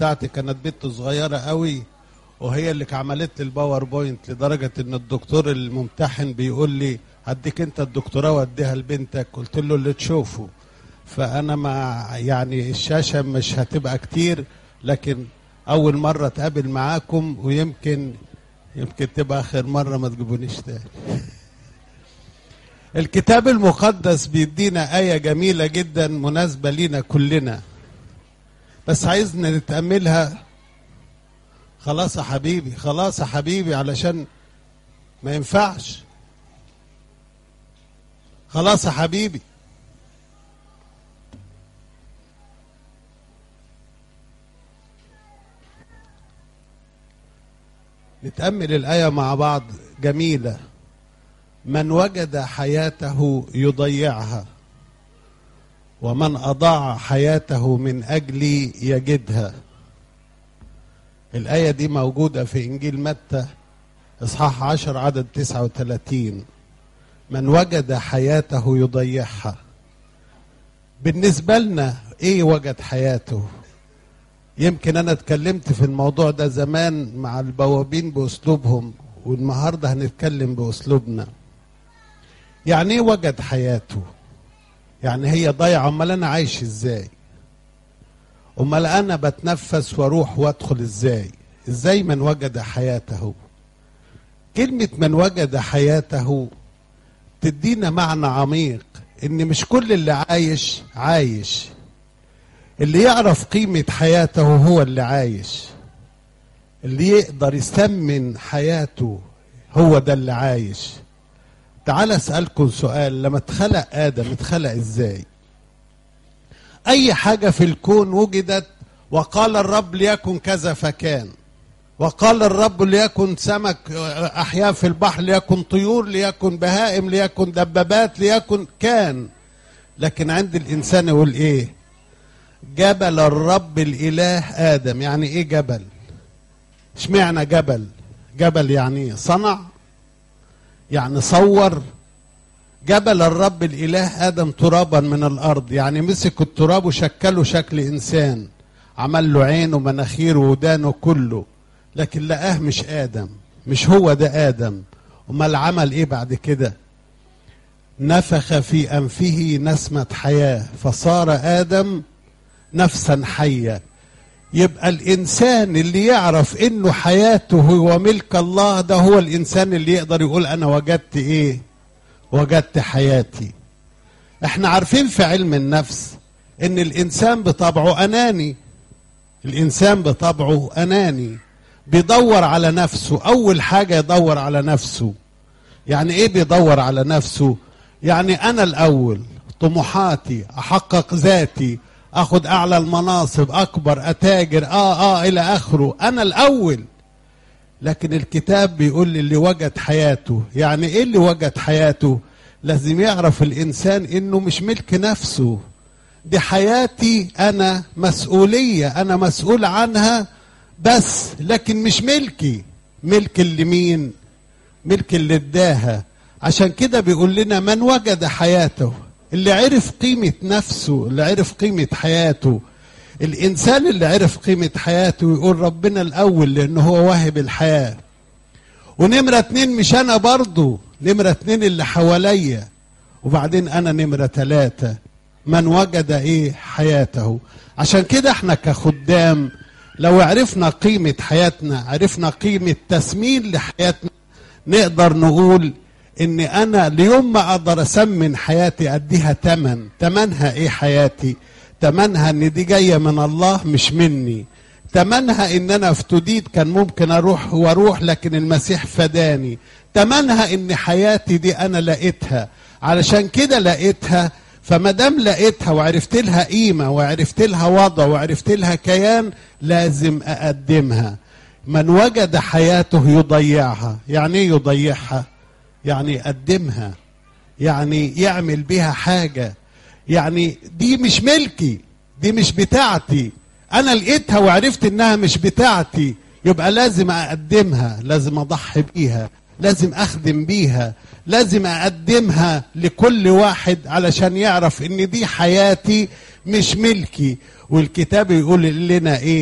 بتاعتي كانت بنت صغيره قوي وهي اللي عملت لي الباوربوينت لدرجه ان الدكتور الممتحن بيقول لي هديك انت الدكتوراه واديها لبنتك قلت له اللي تشوفه فانا مع يعني الشاشه مش هتبقى كتير لكن اول مره اتقابل معاكم ويمكن يمكن تبقى اخر مره ما تجيبونيش تاني الكتاب المقدس بيدينا آية جميلة جدا مناسبة لينا كلنا بس عايزنا نتأملها خلاص يا حبيبي خلاص يا حبيبي علشان ما ينفعش خلاص يا حبيبي نتأمل الآية مع بعض جميلة من وجد حياته يضيعها ومن أضاع حياته من أجلي يجدها الآية دي موجودة في إنجيل متى إصحاح عشر عدد تسعة وثلاثين من وجد حياته يضيعها بالنسبة لنا إيه وجد حياته يمكن أنا اتكلمت في الموضوع ده زمان مع البوابين بأسلوبهم والنهاردة هنتكلم بأسلوبنا يعني ايه وجد حياته يعني هي ضايعه امال انا عايش ازاي امال انا بتنفس واروح وادخل ازاي ازاي من وجد حياته كلمه من وجد حياته تدينا معنى عميق ان مش كل اللي عايش عايش اللي يعرف قيمه حياته هو اللي عايش اللي يقدر يثمن حياته هو ده اللي عايش تعال اسالكم سؤال لما اتخلق ادم اتخلق ازاي اي حاجه في الكون وجدت وقال الرب ليكن كذا فكان وقال الرب ليكن سمك احياء في البحر ليكن طيور ليكن بهائم ليكن دبابات ليكن كان لكن عند الانسان يقول ايه جبل الرب الاله ادم يعني ايه جبل اشمعنى جبل جبل يعني صنع يعني صور جبل الرب الاله ادم ترابا من الارض يعني مسك التراب وشكله شكل انسان عمل له عين ومناخير ودانه كله لكن لقاه مش ادم مش هو ده ادم امال عمل ايه بعد كده نفخ في انفه نسمه حياه فصار ادم نفسا حيه يبقى الانسان اللي يعرف انه حياته هو ملك الله ده هو الانسان اللي يقدر يقول انا وجدت ايه وجدت حياتي احنا عارفين في علم النفس ان الانسان بطبعه اناني الانسان بطبعه اناني بيدور على نفسه اول حاجه يدور على نفسه يعني ايه بيدور على نفسه يعني انا الاول طموحاتي احقق ذاتي اخد اعلى المناصب اكبر اتاجر اه اه الى اخره انا الاول لكن الكتاب بيقول لي اللي وجد حياته يعني ايه اللي وجد حياته لازم يعرف الانسان انه مش ملك نفسه دي حياتي انا مسؤوليه انا مسؤول عنها بس لكن مش ملكي ملك اللي مين ملك اللي اداها عشان كده بيقول لنا من وجد حياته اللي عرف قيمة نفسه اللي عرف قيمة حياته الإنسان اللي عرف قيمة حياته يقول ربنا الأول لأن هو واهب الحياة ونمرة اتنين مش أنا برضو نمرة اتنين اللي حواليا وبعدين أنا نمرة تلاتة من وجد إيه حياته عشان كده احنا كخدام لو عرفنا قيمة حياتنا عرفنا قيمة تسمين لحياتنا نقدر نقول ان انا اليوم ما اقدر اسمن حياتي اديها تمن تمنها ايه حياتي تمنها ان دي جايه من الله مش مني تمنها ان انا افتديت كان ممكن اروح واروح لكن المسيح فداني تمنها ان حياتي دي انا لقيتها علشان كده لقيتها فما دام لقيتها وعرفت لها قيمه وعرفت لها وضع وعرفت لها كيان لازم اقدمها من وجد حياته يضيعها يعني ايه يضيعها يعني يقدمها يعني يعمل بيها حاجة يعني دي مش ملكي دي مش بتاعتي أنا لقيتها وعرفت إنها مش بتاعتي يبقى لازم أقدمها لازم أضحي بيها لازم أخدم بيها لازم أقدمها لكل واحد علشان يعرف إن دي حياتي مش ملكي والكتاب يقول لنا إيه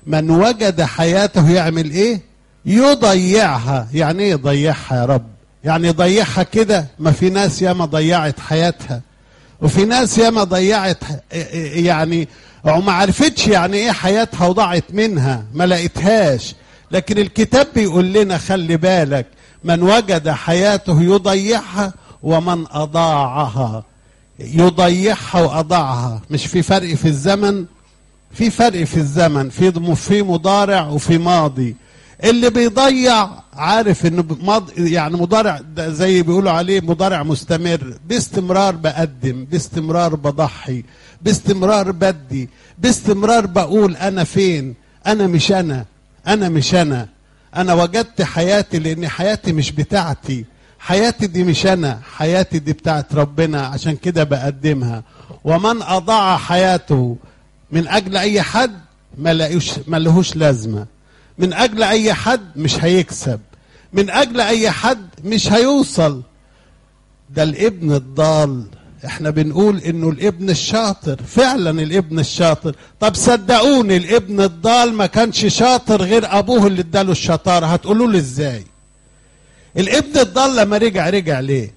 من وجد حياته يعمل ايه يضيعها يعني ايه يضيعها يا رب يعني يضيعها كده ما في ناس ياما ضيعت حياتها وفي ناس ياما ضيعت يعني وما عرفتش يعني ايه حياتها وضاعت منها ما لقيتهاش لكن الكتاب بيقول لنا خلي بالك من وجد حياته يضيعها ومن اضاعها يضيعها واضاعها مش في فرق في الزمن في فرق في الزمن في في مضارع وفي ماضي اللي بيضيع عارف انه مض... يعني مضارع ده زي بيقولوا عليه مضارع مستمر باستمرار بقدم باستمرار بضحي باستمرار بدي باستمرار بقول انا فين انا مش انا انا مش انا انا وجدت حياتي لان حياتي مش بتاعتي حياتي دي مش انا حياتي دي بتاعت ربنا عشان كده بقدمها ومن اضاع حياته من اجل اي حد ما لهوش ما لهوش لازمه من اجل اي حد مش هيكسب من اجل اي حد مش هيوصل ده الابن الضال احنا بنقول انه الابن الشاطر فعلا الابن الشاطر طب صدقوني الابن الضال ما كانش شاطر غير ابوه اللي اداله الشطاره هتقولوا له ازاي الابن الضال لما رجع رجع ليه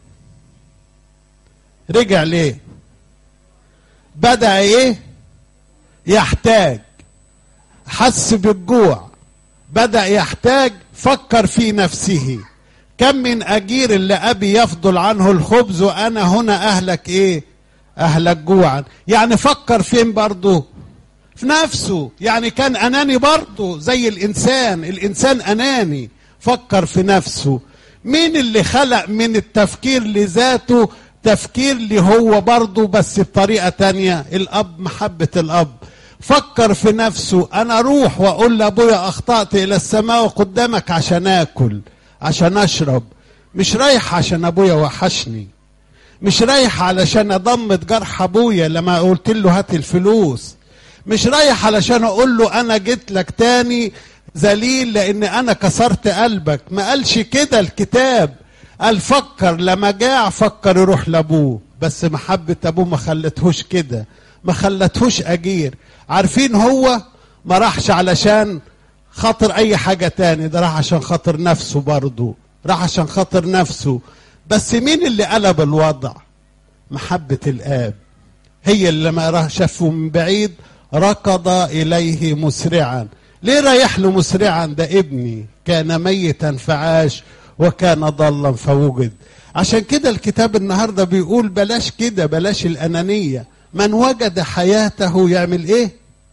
رجع ليه بدا ايه يحتاج حس بالجوع بدا يحتاج فكر في نفسه كم من اجير اللي ابي يفضل عنه الخبز وانا هنا اهلك ايه اهلك جوعا يعني فكر فين برضه في نفسه يعني كان اناني برضه زي الانسان الانسان اناني فكر في نفسه مين اللي خلق من التفكير لذاته تفكير اللي هو برضه بس بطريقة تانية الأب محبة الأب فكر في نفسه أنا أروح وأقول لأبويا أخطأت إلى السماء قدامك عشان آكل عشان أشرب مش رايح عشان أبويا وحشني مش رايح علشان أضمد جرح أبويا لما قلت له هات الفلوس مش رايح علشان أقول له أنا جيت لك تاني ذليل لأن أنا كسرت قلبك ما قالش كده الكتاب قال فكر لما جاع فكر يروح لابوه بس محبة ابوه ما خلتهوش كده ما خلتهوش اجير عارفين هو ما راحش علشان خاطر اي حاجة تاني ده راح عشان خاطر نفسه برضه راح عشان خاطر نفسه بس مين اللي قلب الوضع محبة الاب هي اللي لما راح شافه من بعيد ركض اليه مسرعا ليه رايح له مسرعا ده ابني كان ميتا فعاش وكان ضالا فوجد عشان كده الكتاب النهارده بيقول بلاش كده بلاش الانانيه من وجد حياته يعمل ايه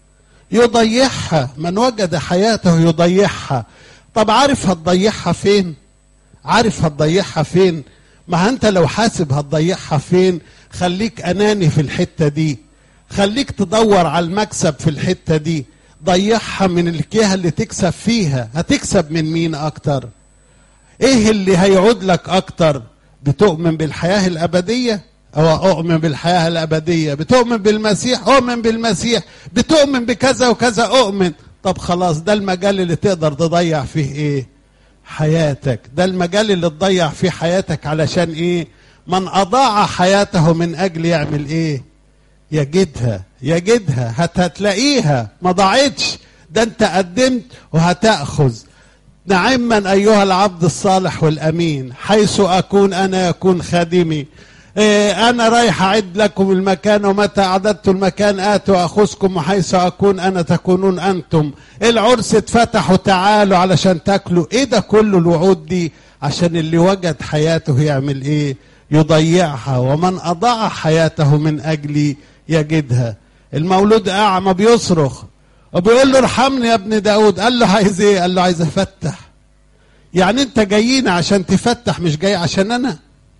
يضيعها من وجد حياته يضيعها طب عارف هتضيعها فين عارف هتضيعها فين ما انت لو حاسب هتضيعها فين خليك اناني في الحته دي خليك تدور على المكسب في الحته دي ضيعها من الجهه اللي تكسب فيها هتكسب من مين اكتر ايه اللي هيعود لك اكتر بتؤمن بالحياة الابدية او اؤمن بالحياة الابدية بتؤمن بالمسيح اؤمن بالمسيح بتؤمن بكذا وكذا اؤمن طب خلاص ده المجال اللي تقدر تضيع فيه ايه حياتك ده المجال اللي تضيع فيه حياتك علشان ايه من اضاع حياته من اجل يعمل ايه يجدها يجدها هت هتلاقيها ما ضاعتش ده انت قدمت وهتاخذ نعما أيها العبد الصالح والأمين حيث أكون أنا يكون خادمي إيه أنا رايح أعد لكم المكان ومتى أعددت المكان آتوا أخذكم وحيث أكون أنا تكونون أنتم العرس اتفتحوا تعالوا علشان تاكلوا إيه ده كله الوعود دي عشان اللي وجد حياته يعمل إيه يضيعها ومن أضاع حياته من أجلي يجدها المولود أعمى بيصرخ وبيقول له ارحمني يا ابن داود قال له عايز ايه قال له عايز افتح يعني انت جايين عشان تفتح مش جاي عشان انا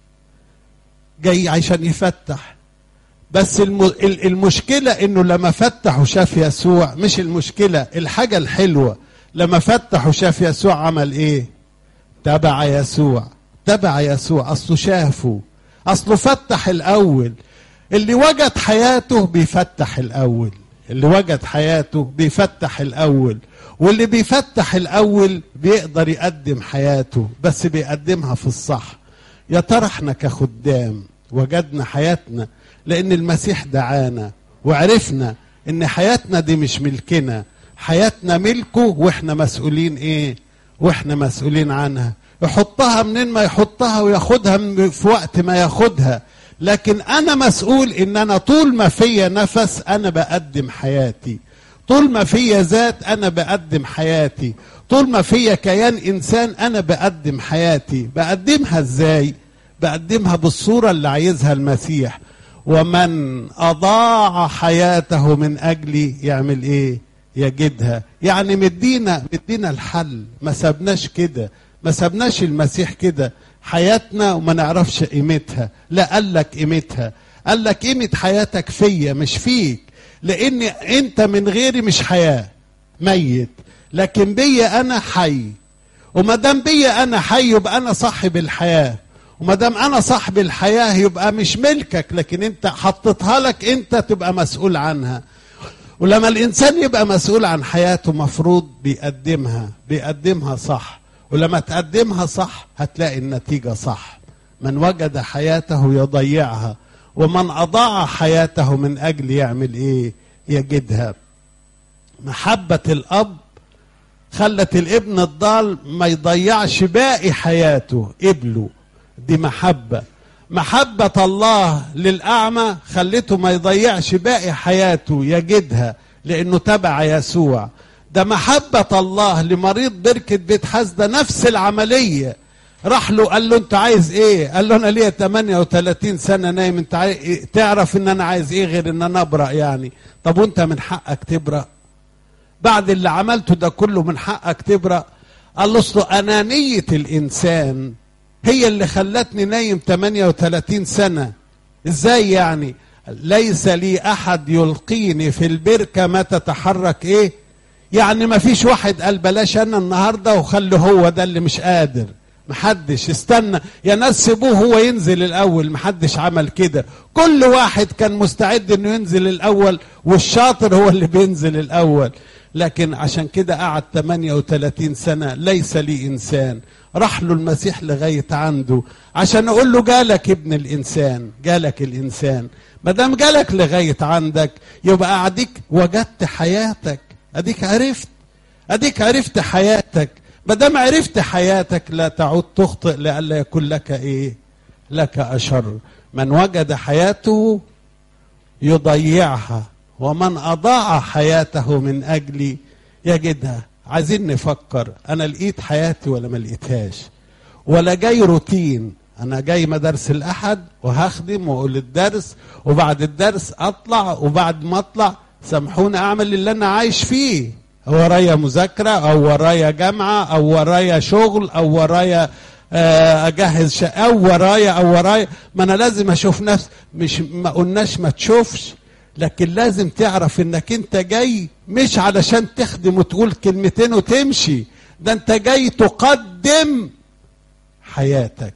جاي عشان يفتح بس المشكلة انه لما فتح وشاف يسوع مش المشكلة الحاجة الحلوة لما فتح وشاف يسوع عمل ايه تبع يسوع تبع يسوع اصله شافه اصله فتح الاول اللي وجد حياته بيفتح الاول اللي وجد حياته بيفتح الأول واللي بيفتح الأول بيقدر يقدم حياته بس بيقدمها في الصح يا ترى احنا كخدام وجدنا حياتنا لأن المسيح دعانا وعرفنا إن حياتنا دي مش ملكنا حياتنا ملكه واحنا مسؤولين ايه واحنا مسؤولين عنها يحطها منين ما يحطها وياخدها من- في وقت ما ياخدها لكن انا مسؤول ان انا طول ما فيا نفس انا بقدم حياتي طول ما فيا ذات انا بقدم حياتي طول ما فيا كيان انسان انا بقدم حياتي بقدمها ازاي بقدمها بالصوره اللي عايزها المسيح ومن اضاع حياته من اجلي يعمل ايه يجدها يعني مدينا مدينا الحل ما سبناش كده ما سبناش المسيح كده حياتنا وما نعرفش قيمتها لا قال لك قيمتها قال لك قيمة حياتك فيا مش فيك لان انت من غيري مش حياة ميت لكن بيا انا حي وما دام بيا انا حي يبقى انا صاحب الحياه وما دام انا صاحب الحياه يبقى مش ملكك لكن انت حطيتها لك انت تبقى مسؤول عنها ولما الانسان يبقى مسؤول عن حياته مفروض بيقدمها بيقدمها صح ولما تقدمها صح هتلاقي النتيجه صح من وجد حياته يضيعها ومن اضاع حياته من اجل يعمل ايه يجدها محبه الاب خلت الابن الضال ما يضيعش باقي حياته قبله دي محبة محبة الله للأعمى خلته ما يضيعش باقي حياته يجدها لأنه تبع يسوع ده محبة الله لمريض بركة بيت حسدة نفس العملية راح له قال له انت عايز ايه قال له انا ليا 38 سنة نايم انت عايز تعرف ان انا عايز ايه غير ان انا ابرأ يعني طب وانت من حقك تبرأ بعد اللي عملته ده كله من حقك تبرأ قال له اصله أنانية الإنسان هي اللي خلتني نايم 38 سنة ازاي يعني ليس لي أحد يلقيني في البركة ما تتحرك ايه يعني ما فيش واحد قال بلاش أنا النهاردة وخلي هو ده اللي مش قادر محدش استنى يا ناس سيبوه هو ينزل الاول محدش عمل كده كل واحد كان مستعد انه ينزل الاول والشاطر هو اللي بينزل الاول لكن عشان كده قعد 38 سنة ليس لي إنسان راح له المسيح لغاية عنده عشان أقول له جالك ابن الإنسان جالك الإنسان ما دام جالك لغاية عندك يبقى أديك وجدت حياتك أديك عرفت أديك عرفت حياتك ما دام عرفت حياتك لا تعود تخطئ لئلا يكون لك إيه لك أشر من وجد حياته يضيعها ومن أضاع حياته من أجلي يجدها عايزين نفكر أنا لقيت حياتي ولا ما لقيتهاش ولا جاي روتين أنا جاي مدارس الأحد وهخدم وأقول الدرس وبعد الدرس أطلع وبعد ما أطلع سامحوني أعمل اللي أنا عايش فيه ورايا مذاكرة أو ورايا جامعة أو ورايا شغل أو ورايا اجهز شقه او ورايا او ورايا ما انا لازم اشوف نفسي مش ما قلناش ما تشوفش لكن لازم تعرف انك انت جاي مش علشان تخدم وتقول كلمتين وتمشي ده انت جاي تقدم حياتك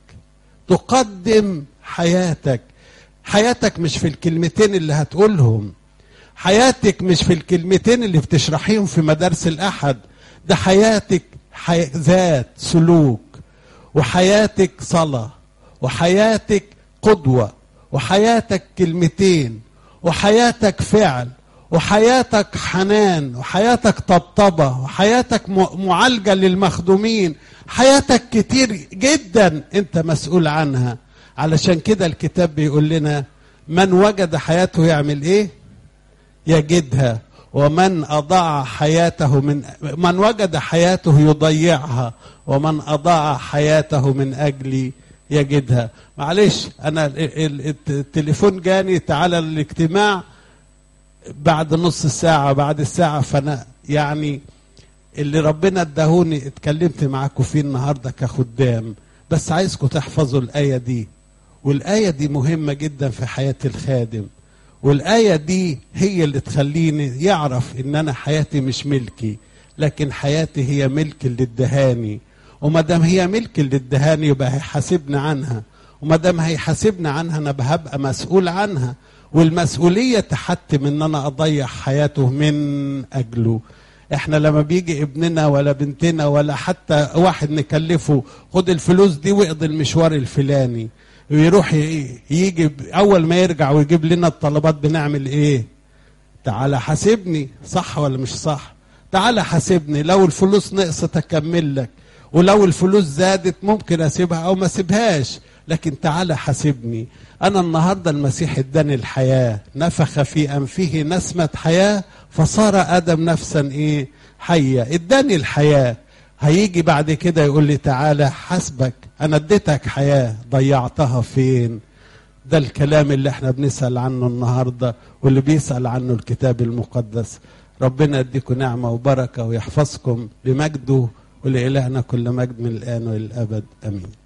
تقدم حياتك حياتك مش في الكلمتين اللي هتقولهم حياتك مش في الكلمتين اللي بتشرحيهم في مدارس الاحد ده حياتك حي... ذات سلوك وحياتك صلاة وحياتك قدوة وحياتك كلمتين وحياتك فعل وحياتك حنان وحياتك طبطبة وحياتك معالجة للمخدومين حياتك كتير جدا انت مسؤول عنها علشان كده الكتاب بيقول لنا من وجد حياته يعمل ايه يجدها ومن أضاع حياته من من وجد حياته يضيعها ومن أضاع حياته من أجلي يجدها معلش أنا التليفون جاني تعالى الاجتماع بعد نص ساعة بعد الساعة فأنا يعني اللي ربنا ادهوني اتكلمت معاكم فيه النهاردة كخدام بس عايزكم تحفظوا الآية دي والآية دي مهمة جدا في حياة الخادم والآية دي هي اللي تخليني يعرف إن أنا حياتي مش ملكي لكن حياتي هي ملك للدهاني وما دام هي ملك للدهاني يبقى هيحاسبني عنها وما دام هيحاسبني عنها أنا هبقى مسؤول عنها والمسؤولية تحتم إن أنا أضيع حياته من أجله احنا لما بيجي ابننا ولا بنتنا ولا حتى واحد نكلفه خد الفلوس دي واقضي المشوار الفلاني ويروح يجي اول ما يرجع ويجيب لنا الطلبات بنعمل ايه تعالى حاسبني صح ولا مش صح تعالى حاسبني لو الفلوس نقصت اكمل لك ولو الفلوس زادت ممكن اسيبها او ما اسيبهاش لكن تعالى حاسبني انا النهارده المسيح اداني الحياه نفخ في انفه نسمه حياه فصار ادم نفسا ايه حيه اداني الحياه هيجي بعد كده يقول لي تعالى حاسبك انا اديتك حياه ضيعتها فين ده الكلام اللي احنا بنسال عنه النهارده واللي بيسال عنه الكتاب المقدس ربنا يديكم نعمه وبركه ويحفظكم بمجده ولإلهنا كل مجد من الآن والأبد آمين